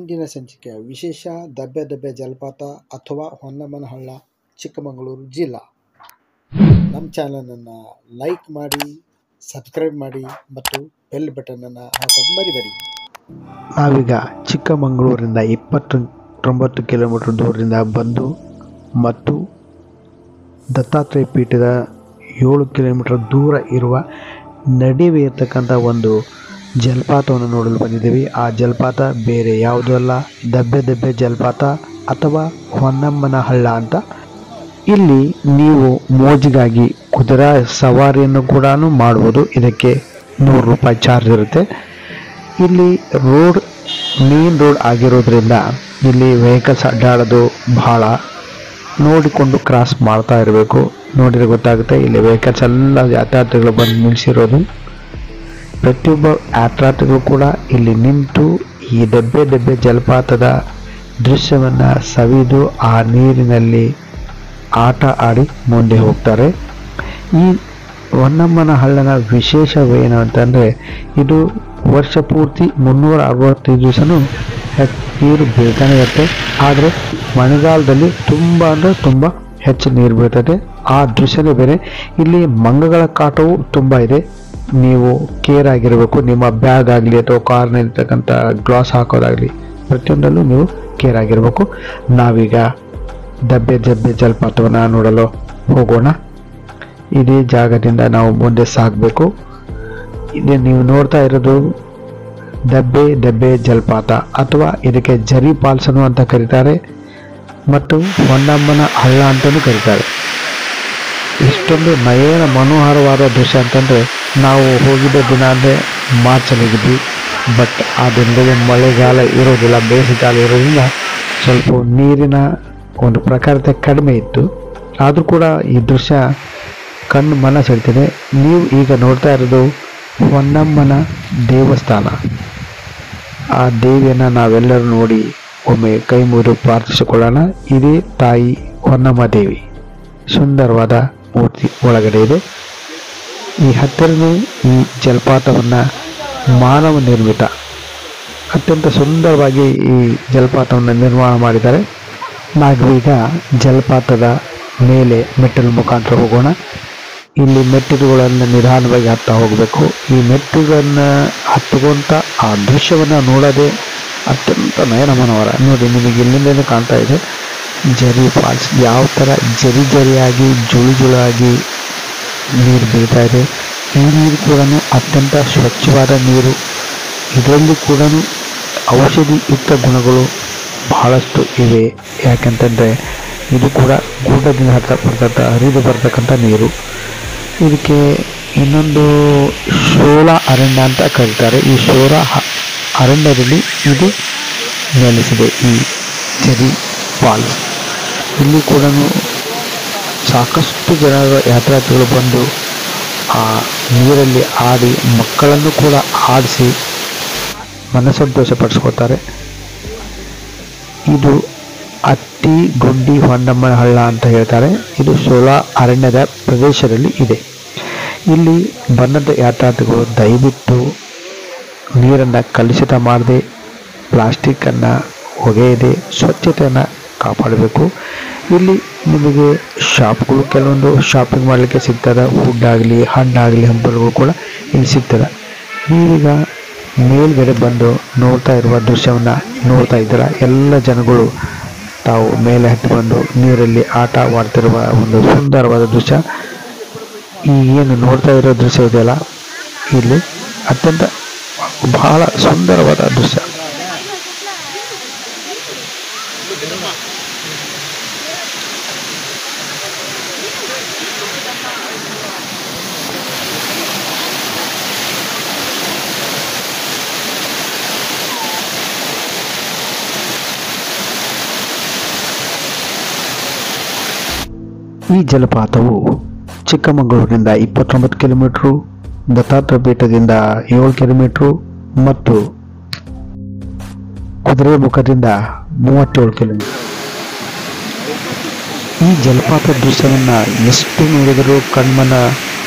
ಇಂದಿನ ಸಂಚಿಕೆ ವಿಶೇಷ ದಬ್ಬೆ ದಬ್ಬೆ ಜಲಪಾತ ಅಥವಾ ಹೊನ್ನಮ್ಮನಹಳ್ಳ ಚಿಕ್ಕಮಗಳೂರು ಜಿಲ್ಲಾ ನಮ್ಮ ಚಾನಲನ್ನು ಲೈಕ್ ಮಾಡಿ ಸಬ್ಸ್ಕ್ರೈಬ್ ಮಾಡಿ ಮತ್ತು ಬೆಲ್ ಬಟನನ್ನು ಹಾಕೋದು ಮರಿಬೇಡಿ ನಾವೀಗ ಚಿಕ್ಕಮಗಳೂರಿಂದ ಇಪ್ಪತ್ತೊಂಬತ್ತು ಕಿಲೋಮೀಟರ್ ದೂರದಿಂದ ಬಂದು ಮತ್ತು ದತ್ತಾತ್ರೇಯ ಪೀಠದ ಏಳು ಕಿಲೋಮೀಟರ್ ದೂರ ಇರುವ ನಡುವೆ ಇರತಕ್ಕಂಥ ಒಂದು ಜಲಪಾತವನ್ನು ನೋಡಲು ಬಂದಿದ್ದೀವಿ ಆ ಜಲಪಾತ ಬೇರೆ ಯಾವುದೂ ಅಲ್ಲ ದಬ್ಬೆ ದಬ್ಬೆ ಜಲಪಾತ ಅಥವಾ ಹೊನ್ನಮ್ಮನ ಹಳ್ಳ ಅಂತ ಇಲ್ಲಿ ನೀವು ಮೋಜಿಗಾಗಿ ಕುದುರೆ ಸವಾರಿಯನ್ನು ಕೂಡ ಮಾಡ್ಬೋದು ಇದಕ್ಕೆ ನೂರು ರೂಪಾಯಿ ಚಾರ್ಜ್ ಇರುತ್ತೆ ಇಲ್ಲಿ ರೋಡ್ ಮೇನ್ ರೋಡ್ ಆಗಿರೋದ್ರಿಂದ ಇಲ್ಲಿ ವೆಹಿಕಲ್ಸ್ ಅಡ್ಡಾಡೋದು ಬಹಳ ನೋಡಿಕೊಂಡು ಕ್ರಾಸ್ ಮಾಡ್ತಾ ಇರಬೇಕು ನೋಡಿದ್ರೆ ಗೊತ್ತಾಗುತ್ತೆ ಇಲ್ಲಿ ವೆಹಿಕಲ್ಸ್ ಎಲ್ಲ ಯಾತ್ರಾರ್ಥಿಗಳು ಬಂದು ನಿಲ್ಲಿಸಿರೋದು ಪ್ರತಿಯೊಬ್ಬ ಯಾತ್ರಾರ್ಥಿಗಳು ಕೂಡ ಇಲ್ಲಿ ನಿಂತು ಈ ದಬ್ಬೆ ದಬ್ಬೆ ಜಲಪಾತದ ದೃಶ್ಯವನ್ನು ಸವಿದು ಆ ನೀರಿನಲ್ಲಿ ಆಟ ಆಡಿ ಮುಂದೆ ಹೋಗ್ತಾರೆ ಈ ಹೊನ್ನಮ್ಮನ ಹಳ್ಳನ ವಿಶೇಷವೇನು ಅಂತಂದರೆ ಇದು ವರ್ಷ ಪೂರ್ತಿ ಮುನ್ನೂರ ಅರವತ್ತೈದು ದಿವಸನೂ ನೀರು ಬೀಳ್ತಾನೆ ಇರುತ್ತೆ ಆದರೆ ಮಳೆಗಾಲದಲ್ಲಿ ತುಂಬ ಅಂದರೆ ತುಂಬ ಹೆಚ್ಚು ನೀರು ಬೀಳ್ತದೆ ಆ ದೃಶ್ಯನೇ ಬೇರೆ ಇಲ್ಲಿ ಮಂಗಗಳ ಕಾಟವು ತುಂಬ ಇದೆ ನೀವು ಕೇರ್ ಆಗಿರಬೇಕು ನಿಮ್ಮ ಬ್ಯಾಗ್ ಆಗಲಿ ಅಥವಾ ಕಾರ್ನಲ್ಲಿರ್ತಕ್ಕಂಥ ಗ್ಲಾಸ್ ಹಾಕೋದಾಗಲಿ ಪ್ರತಿಯೊಂದಲ್ಲೂ ನೀವು ಕೇರ್ ಆಗಿರಬೇಕು ನಾವೀಗ ದಬ್ಬೆ ದಬ್ಬೆ ಜಲಪಾತವನ್ನು ನೋಡಲು ಹೋಗೋಣ ಇದೇ ಜಾಗದಿಂದ ನಾವು ಮುಂದೆ ಸಾಗಬೇಕು ಇದು ನೀವು ನೋಡ್ತಾ ಇರೋದು ದಬ್ಬೆ ದಬ್ಬೆ ಜಲಪಾತ ಅಥವಾ ಇದಕ್ಕೆ ಜರಿ ಪಾಲ್ಸನು ಅಂತ ಕರೀತಾರೆ ಮತ್ತು ಹೊನ್ನಮ್ಮನ ಹಳ್ಳ ಅಂತಲೂ ಕರೀತಾರೆ ಇಷ್ಟೊಂದು ನಯನ ಮನೋಹರವಾದ ದೃಶ್ಯ ಅಂತಂದರೆ ನಾವು ಹೋಗಿದ್ದ ದಿನ ಅಂದರೆ ಮಾರ್ಚಲ್ಲಿದ್ವಿ ಬಟ್ ಆ ದಿನದಲ್ಲಿ ಮಳೆಗಾಲ ಇರೋದಿಲ್ಲ ಬೇಸಿಗೆಗಾಲ ಇರೋದ್ರಿಂದ ಸ್ವಲ್ಪ ನೀರಿನ ಒಂದು ಪ್ರಖರತೆ ಕಡಿಮೆ ಇತ್ತು ಆದರೂ ಕೂಡ ಈ ದೃಶ್ಯ ಕಣ್ಣು ಮನ ಸೆಳ್ತಿದೆ ನೀವು ಈಗ ನೋಡ್ತಾ ಇರೋದು ಹೊನ್ನಮ್ಮನ ದೇವಸ್ಥಾನ ಆ ದೇವಿಯನ್ನು ನಾವೆಲ್ಲರೂ ನೋಡಿ ಒಮ್ಮೆ ಕೈ ಮುಗಿದು ಪ್ರಾರ್ಥಿಸಿಕೊಳ್ಳೋಣ ಇದೇ ತಾಯಿ ಹೊನ್ನಮ್ಮ ದೇವಿ ಸುಂದರವಾದ ಮೂರ್ತಿ ಒಳಗಡೆ ಇದೆ ಈ ಹತ್ತಿರನೇ ಈ ಜಲಪಾತವನ್ನು ಮಾನವ ನಿರ್ಮಿತ ಅತ್ಯಂತ ಸುಂದರವಾಗಿ ಈ ಜಲಪಾತವನ್ನು ನಿರ್ಮಾಣ ಮಾಡಿದ್ದಾರೆ ನಾವೀಗ ಜಲಪಾತದ ಮೇಲೆ ಮೆಟ್ಟಲು ಮುಖಾಂತರ ಹೋಗೋಣ ಇಲ್ಲಿ ಮೆಟ್ಟಿಲುಗಳನ್ನು ನಿಧಾನವಾಗಿ ಹತ್ತಾ ಹೋಗಬೇಕು ಈ ಮೆಟ್ಟಿಲುಗಳನ್ನು ಹತ್ತುವಂಥ ಆ ದೃಶ್ಯವನ್ನು ನೋಡೋದೇ ಅತ್ಯಂತ ನಯನ ಮನೋಹರ ನೋಡಿ ನಿಮಗೆ ಇಲ್ಲಿಂದಲೇ ಕಾಣ್ತಾ ಇದೆ ಜರಿ ಫಾಲ್ಸ್ ಯಾವ ಥರ ಜರಿ ಜರಿಯಾಗಿ ಜುಳು ಜುಳಾಗಿ ನೀರು ಬೀಳ್ತಾ ಇದೆ ಈ ನೀರು ಕೂಡ ಅತ್ಯಂತ ಸ್ವಚ್ಛವಾದ ನೀರು ಇದರಲ್ಲಿ ಕೂಡ ಔಷಧಿಯುಕ್ತ ಗುಣಗಳು ಬಹಳಷ್ಟು ಇವೆ ಯಾಕಂತಂದರೆ ಇದು ಕೂಡ ಗುಡ್ಡದಿಂದ ಹತ್ತ ಬರ್ತಕ್ಕಂಥ ಹರಿದು ಬರ್ತಕ್ಕಂಥ ನೀರು ಇದಕ್ಕೆ ಇನ್ನೊಂದು ಶೋಳ ಅರಣ್ಯ ಅಂತ ಕರೀತಾರೆ ಈ ಶೋರ ಹ- ಅರಣ್ಯದಲ್ಲಿ ಇದು ನೆಲೆಸಿದೆ ಈ ಜರಿ ಫಾಲ್ಸ್ ಇಲ್ಲಿ ಕೂಡ ಸಾಕಷ್ಟು ಜನರ ಯಾತ್ರಾರ್ಥಿಗಳು ಬಂದು ಆ ನೀರಲ್ಲಿ ಆಡಿ ಮಕ್ಕಳನ್ನು ಕೂಡ ಆಡಿಸಿ ಮನಸಂತೋಷ ಪಡಿಸ್ಕೊತಾರೆ ಇದು ಅತ್ತಿ ಗುಂಡಿ ಹೊನ್ನಮ್ಮನ ಹಳ್ಳ ಅಂತ ಹೇಳ್ತಾರೆ ಇದು ಸೋಲಾ ಅರಣ್ಯದ ಪ್ರದೇಶದಲ್ಲಿ ಇದೆ ಇಲ್ಲಿ ಬಂದಂಥ ಯಾತ್ರಾರ್ಥಿಗಳು ದಯವಿಟ್ಟು ನೀರನ್ನು ಕಲುಷಿತ ಮಾಡದೆ ಪ್ಲಾಸ್ಟಿಕ್ಕನ್ನು ಒಗೆಯದೆ ಸ್ವಚ್ಛತೆಯನ್ನು ಕಾಪಾಡಬೇಕು ಇಲ್ಲಿ ನಿಮಗೆ ಶಾಪ್ಗಳು ಕೆಲವೊಂದು ಶಾಪಿಂಗ್ ಮಾಡಲಿಕ್ಕೆ ಸಿಗ್ತದೆ ಫುಡ್ ಆಗಲಿ ಹಣ್ಣಾಗಲಿ ಹಂಪಲುಗಳು ಕೂಡ ಇಲ್ಲಿ ಸಿಗ್ತದೆ ನೀವೀಗ ಮೇಲ್ಗಡೆ ಬಂದು ನೋಡ್ತಾ ಇರುವ ದೃಶ್ಯವನ್ನು ನೋಡ್ತಾ ಇದ್ದೀರಾ ಎಲ್ಲ ಜನಗಳು ತಾವು ಮೇಲೆ ಹತ್ತಿ ಬಂದು ನೀರಲ್ಲಿ ಆಟ ಆಡ್ತಿರುವ ಒಂದು ಸುಂದರವಾದ ದೃಶ್ಯ ಈ ಏನು ನೋಡ್ತಾ ಇರೋ ದೃಶ್ಯ ಇದೆಯಲ್ಲ ಇಲ್ಲಿ ಅತ್ಯಂತ ಬಹಳ ಸುಂದರವಾದ ದೃಶ್ಯ ಈ ಜಲಪಾತವು ಚಿಕ್ಕಮಗಳೂರಿನಿಂದ ಇಪ್ಪತ್ತೊಂಬತ್ತು ಕಿಲೋಮೀಟ್ರು ದತ್ತಾತ್ರೇಯ ಪೀಠದಿಂದ ಏಳು ಕಿಲೋಮೀಟ್ರು ಮತ್ತು ಕುದುರೆಮುಖದಿಂದ ಮೂವತ್ತೇಳು ಕಿಲೋಮೀಟರ್ ಈ ಜಲಪಾತ ದೃಶ್ಯವನ್ನು ಎಷ್ಟು ನೋಡಿದರೂ ಕಣ್ಮನ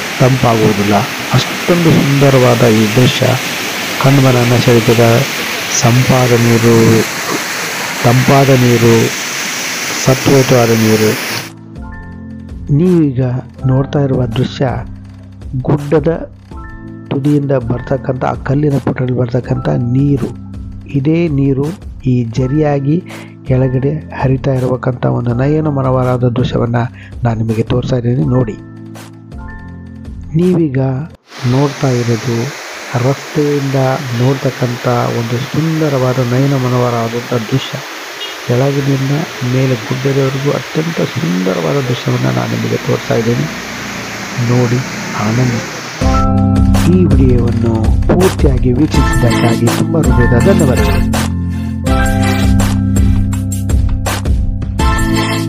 ತಂಪಾಗುವುದಿಲ್ಲ ಅಷ್ಟೊಂದು ಸುಂದರವಾದ ಈ ದೃಶ್ಯ ಕಣ್ಮನನ್ನು ಸೆಳೆತದ ಸಂಪಾದ ನೀರು ತಂಪಾದ ನೀರು ಸತ್ವಯುತವಾದ ನೀರು ನೀವೀಗ ನೋಡ್ತಾ ಇರುವ ದೃಶ್ಯ ಗುಡ್ಡದ ತುದಿಯಿಂದ ಬರ್ತಕ್ಕಂಥ ಆ ಕಲ್ಲಿನ ಪುಟದಲ್ಲಿ ಬರ್ತಕ್ಕಂಥ ನೀರು ಇದೇ ನೀರು ಈ ಜರಿಯಾಗಿ ಕೆಳಗಡೆ ಹರಿತಾ ಇರಬೇಕಂತ ಒಂದು ನಯನ ಮನವರಾದ ದೃಶ್ಯವನ್ನು ನಾನು ನಿಮಗೆ ತೋರಿಸ್ತಾ ಇದ್ದೀನಿ ನೋಡಿ ನೀವೀಗ ನೋಡ್ತಾ ಇರೋದು ರಸ್ತೆಯಿಂದ ನೋಡ್ತಕ್ಕಂಥ ಒಂದು ಸುಂದರವಾದ ನಯನ ಮನೋಹರವಾದಂಥ ದೃಶ್ಯ ಕೆಳಗಿನಿಂದ ಮೇಲೆ ಗುಡ್ಡದವರೆಗೂ ಅತ್ಯಂತ ಸುಂದರವಾದ ದೃಶ್ಯವನ್ನು ನಾನು ನಿಮಗೆ ತೋರಿಸ್ತಾ ಇದ್ದೀನಿ ನೋಡಿ ಆನಂದಿಸಿ ಈ ವಿಡಿಯೋವನ್ನು ಪೂರ್ತಿಯಾಗಿ ವೀಕ್ಷಿಸಿದ್ದಕ್ಕಾಗಿ ತುಂಬ ಹೃದಯದ ಧನ್ಯವಾದಗಳು